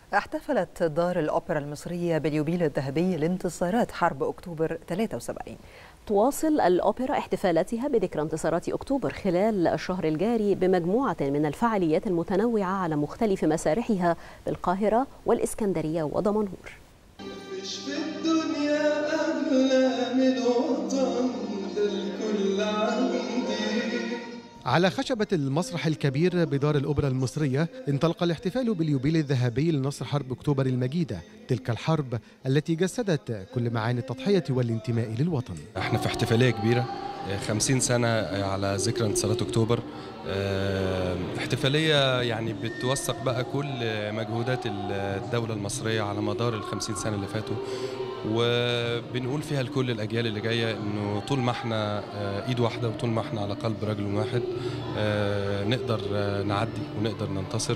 احتفلت دار الأوبرا المصرية باليوبيل الذهبي لانتصارات حرب أكتوبر 73 تواصل الأوبرا احتفالاتها بذكرى انتصارات أكتوبر خلال الشهر الجاري بمجموعة من الفعاليات المتنوعة على مختلف مسارحها بالقاهرة والإسكندرية ودمنهور مفيش في الدنيا أغلى من الوطن ده الكل عندي على خشبة المسرح الكبير بدار الأوبرا المصرية انطلق الاحتفال باليوبيل الذهبي لنصر حرب أكتوبر المجيدة تلك الحرب التي جسدت كل معاني التضحية والانتماء للوطن احنا في احتفاليه كبيره 50 سنه على ذكرى انتصارات اكتوبر اه، احتفاليه يعني بتوثق بقى كل مجهودات الدوله المصريه على مدار ال 50 سنه اللي فاتوا وبنقول فيها لكل الاجيال اللي جايه انه طول ما احنا اه، ايد واحده وطول ما احنا على قلب رجل واحد اه، نقدر اه، نعدي ونقدر ننتصر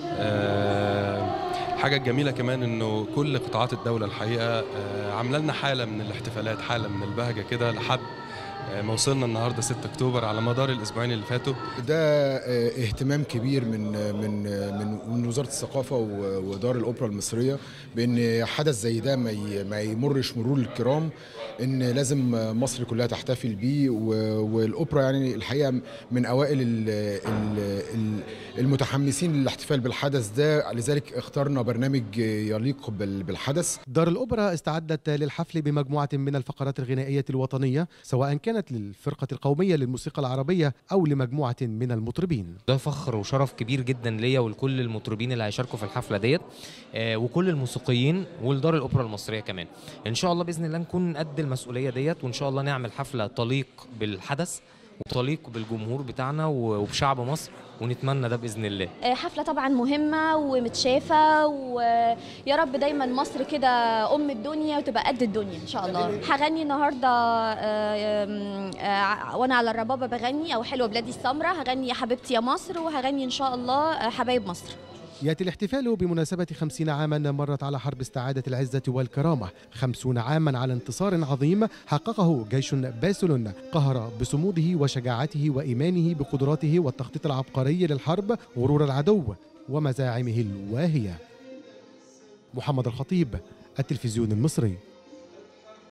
الحاجة الجميلة كمان انه كل قطاعات الدولة الحقيقة آه، عاملة لنا حالة من الاحتفالات حالة من البهجة كده لحد آه، ما وصلنا النهارده 6 اكتوبر على مدار الاسبوعين اللي فاتوا ده آه، اهتمام كبير من من من من وزاره الثقافه و- ودار الاوبرا المصريه بان حدث زي ده ما ي- ما يمرش مرور الكرام ان لازم مصر كلها تحتفل بيه و- والاوبرا يعني الحقيقه من اوائل ال- ال- ال- المتحمسين للاحتفال بالحدث ده لذلك اخترنا برنامج يليق بال- بالحدث دار الأوبرا استعدت للحفل بمجموعة من الفقرات الغنائية الوطنية سواء كانت للفرقة القومية للموسيقى العربية أو لمجموعة من المطربين ده فخر وشرف كبير جدا ليا ولكل المطربين اللي هيشاركوا في الحفله ديت آه، وكل الموسيقيين ولدار الاوبرا المصريه كمان ان شاء الله باذن الله نكون قد المسؤوليه ديت وان شاء الله نعمل حفله تليق بالحدث وتليق بالجمهور بتاعنا وبشعب مصر ونتمنى ده باذن الله حفلة طبعا مهمة ومتشافة ويا رب دايما مصر كده أم الدنيا وتبقى قد الدنيا إن شاء الله هغني النهاردة آه، آم، آه، وأنا على الربابة بغني أو حلوة بلادي السمراء هغني يا حبيبتي يا مصر وهغني إن شاء الله آه، حبايب مصر يأتي الاحتفال بمناسبة خمسين عاما مرت على حرب استعادة العزة والكرامة خمسون عاما على انتصار عظيم حققه جيش باسل قهر بصموده وشجاعته وإيمانه بقدراته والتخطيط العبقري للحرب غرور العدو ومزاعمه الواهية محمد الخطيب التلفزيون المصري